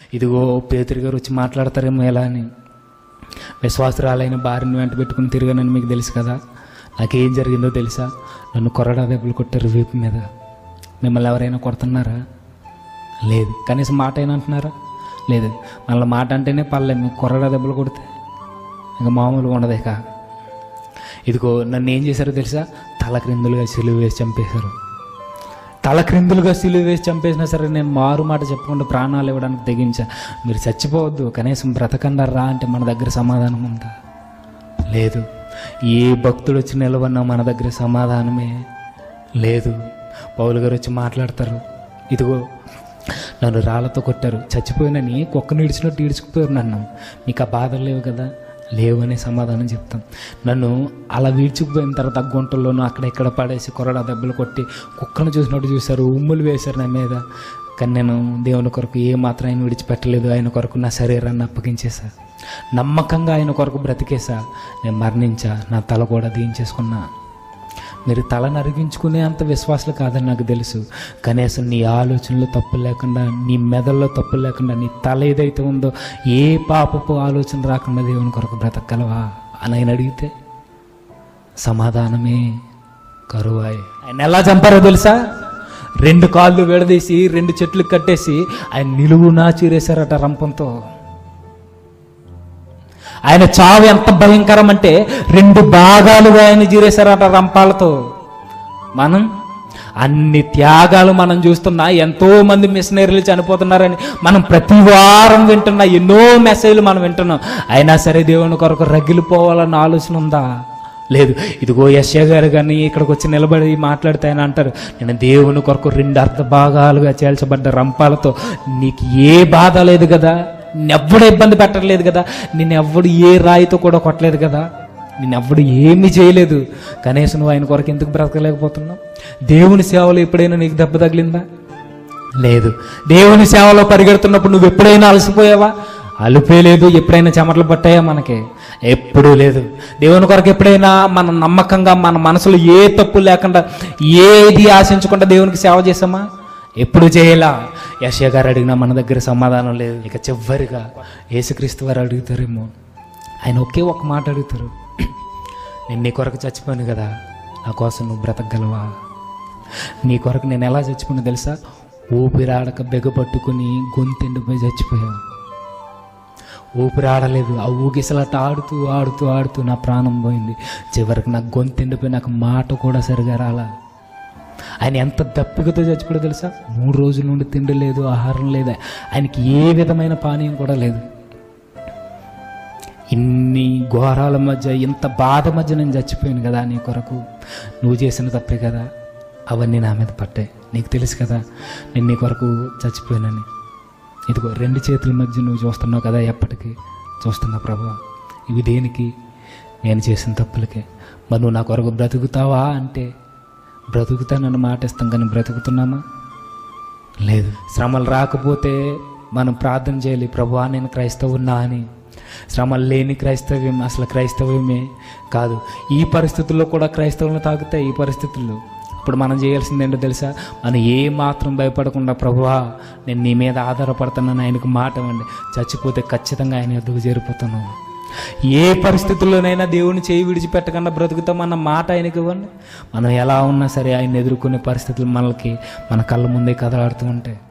ఇదిగో పేతురు గారు వచ్చి మాట్లాడతారేమో ఎలా అని విశ్వాసరాలైన భార్యను వెంట పెట్టుకుని తిరిగానని మీకు తెలుసు కదా నాకేం జరిగిందో తెలుసా నన్ను కొరడా దెబ్బలు కొట్టారు వీపు మీద మిమ్మల్ని ఎవరైనా కొడుతున్నారా లేదు కనీసం మాట అయినా అంటున్నారా లేదు మళ్ళీ మాట అంటేనే పర్లేదు కొరడా దెబ్బలు కొడితే ఇంకా మామూలుగా ఉండదు ఇక ఇదిగో నన్ను ఏం చేశారో తెలుసా తల క్రిందులుగా సిలువ వేసి చంపేశారు తల క్రిందులుగా సిలువ వేసి చంపేసినా సరే నేను మారు మాట చెప్పకుండా ప్రాణాలు ఇవ్వడానికి తెగించా మీరు చచ్చిపోవద్దు కనీసం బ్రతకండరా అంటే మన దగ్గర సమాధానం ఉందా లేదు ఏ భక్తుడు వచ్చి నిలబడినా మన దగ్గర సమాధానమే లేదు పౌలు గారు వచ్చి మాట్లాడతారు ఇదిగో నన్ను రాళ్ళతో కొట్టారు చచ్చిపోయినని కుక్కను ఇడిచినట్టు ఈడ్చుకుపోయారు నన్ను మీకు ఆ బాధలు లేవు కదా లేవు అనే సమాధానం చెప్తాం నన్ను అలా వీడ్చుకుపోయిన తర్వాత ఆ గుంటల్లోనూ అక్కడ ఇక్కడ పడేసి కొరడా దెబ్బలు కొట్టి కుక్కను చూసినట్టు చూశారు ఉమ్ములు వేశారు నా మీద కానీ నేను దేవుని కొరకు ఏ మాత్రం ఆయన విడిచిపెట్టలేదు ఆయన కొరకు నా శరీరాన్ని అప్పగించేశా నమ్మకంగా ఆయన కొరకు బ్రతికేశా నేను మరణించా నా తల కూడా దీంచేసుకున్నా మీరు తల నరిగించుకునే అంత విశ్వాసాలు కాదని నాకు తెలుసు కనీసం నీ ఆలోచనలో తప్పు లేకుండా నీ మెదల్లో తప్పు లేకుండా నీ తల ఏదైతే ఉందో ఏ పాపపు ఆలోచన రాకుండా దేవుని కొరకు బ్రతకగలవా అని ఆయన అడిగితే సమాధానమే కరువాయి ఆయన ఎలా చంపారో తెలుసా రెండు కాళ్ళు విడదీసి రెండు చెట్లు కట్టేసి ఆయన నిలువునా చీరేశారట రంపంతో ఆయన చావు ఎంత భయంకరం అంటే రెండు భాగాలుగా ఆయన జీరేశారట రంపాలతో మనం అన్ని త్యాగాలు మనం చూస్తున్నా ఎంతో మంది మిషనరీలు చనిపోతున్నారని మనం ప్రతి వారం వింటున్నా ఎన్నో మెసేజ్లు మనం వింటున్నాం అయినా సరే దేవుని కొరకు రగిలిపోవాలన్న ఆలోచన ఉందా లేదు ఇదిగో యశ్య గారు కానీ ఇక్కడికి వచ్చి నిలబడి మాట్లాడితే ఆయన అంటారు నేను దేవుని కొరకు రెండు అర్ధ భాగాలుగా చేల్చబడ్డ రంపాలతో నీకు ఏ బాధ లేదు కదా నిన్నెవ్వడు ఇబ్బంది పెట్టలేదు కదా నిన్నెవ్వడు ఏ రాయితో కూడా కొట్టలేదు కదా నిన్నెవ్వడు ఏమీ చేయలేదు కనీసం నువ్వు ఆయన కొరకు ఎందుకు బ్రతకలేకపోతున్నావు దేవుని సేవలో ఎప్పుడైనా నీకు దెబ్బ తగిలిందా లేదు దేవుని సేవలో పరిగెడుతున్నప్పుడు నువ్వు ఎప్పుడైనా అలసిపోయావా అలుపే లేదు ఎప్పుడైనా చెమటలు పట్టాయా మనకి ఎప్పుడూ లేదు దేవుని కొరకు ఎప్పుడైనా మన నమ్మకంగా మన మనసులో ఏ తప్పు లేకుండా ఏది ఆశించకుండా దేవునికి సేవ చేసామా ఎప్పుడు చేయాలా యశయ గారు అడిగినా మన దగ్గర సమాధానం లేదు ఇక చివరిగా యేసుక్రీస్తు వారు అడుగుతారేమో ఆయన ఒకే ఒక మాట అడుగుతారు నేను నీ కొరకు చచ్చిపోయాను కదా నా కోసం నువ్వు బ్రతకగలవా నీ కొరకు నేను ఎలా చచ్చిపోయినా తెలుసా ఊపిరాడక బెగపట్టుకుని గొంతెండిపోయి చచ్చిపోయావు ఊపిరి ఆడలేదు ఆ ఊగిసలాట ఆడుతూ ఆడుతూ ఆడుతూ నా ప్రాణం పోయింది చివరికి నాకు గొంతెండిపోయి నాకు మాట కూడా సరిగా రాలా ఆయన ఎంత దప్పికతో చచ్చిపోయాడో తెలుసా మూడు రోజుల నుండి తిండి లేదు ఆహారం లేదు ఆయనకి ఏ విధమైన పానీయం కూడా లేదు ఇన్ని ఘోరాల మధ్య ఇంత బాధ మధ్య నేను చచ్చిపోయాను కదా నీ కొరకు నువ్వు చేసిన తప్పే కదా అవన్నీ నా మీద పట్టాయి నీకు తెలుసు కదా నేను నీ కొరకు చచ్చిపోయానని ఇదిగో రెండు చేతుల మధ్య నువ్వు చూస్తున్నావు కదా ఎప్పటికీ చూస్తున్నా ప్రభా ఇవి దేనికి నేను చేసిన తప్పులకే మరి నువ్వు నా కొరకు బ్రతుకుతావా అంటే బ్రతుకుతానని మాట ఇస్తాం కానీ బ్రతుకుతున్నామా లేదు శ్రమలు రాకపోతే మనం ప్రార్థన చేయాలి ప్రభువా నేను క్రైస్తవున్నా అని శ్రమలు లేని క్రైస్తవ్యం అసలు క్రైస్తవ్యమే కాదు ఈ పరిస్థితుల్లో కూడా క్రైస్తవులను తాగుతాయి ఈ పరిస్థితుల్లో ఇప్పుడు మనం చేయాల్సింది ఏంటో తెలుసా మనం ఏ మాత్రం భయపడకుండా ప్రభువా నేను నీ మీద ఆధారపడుతున్నాను ఆయనకు మాట ఇవ్వండి చచ్చిపోతే ఖచ్చితంగా ఆయన ఎదుగు చేరిపోతాను ఏ పరిస్థితుల్లోనైనా దేవుని చేయి విడిచిపెట్టకుండా బ్రతుకుతామన్న మాట ఆయనకి ఇవ్వండి మనం ఎలా ఉన్నా సరే ఆయన ఎదుర్కొనే పరిస్థితులు మనకి మన కళ్ళ ముందే కదలాడుతూ ఉంటాయి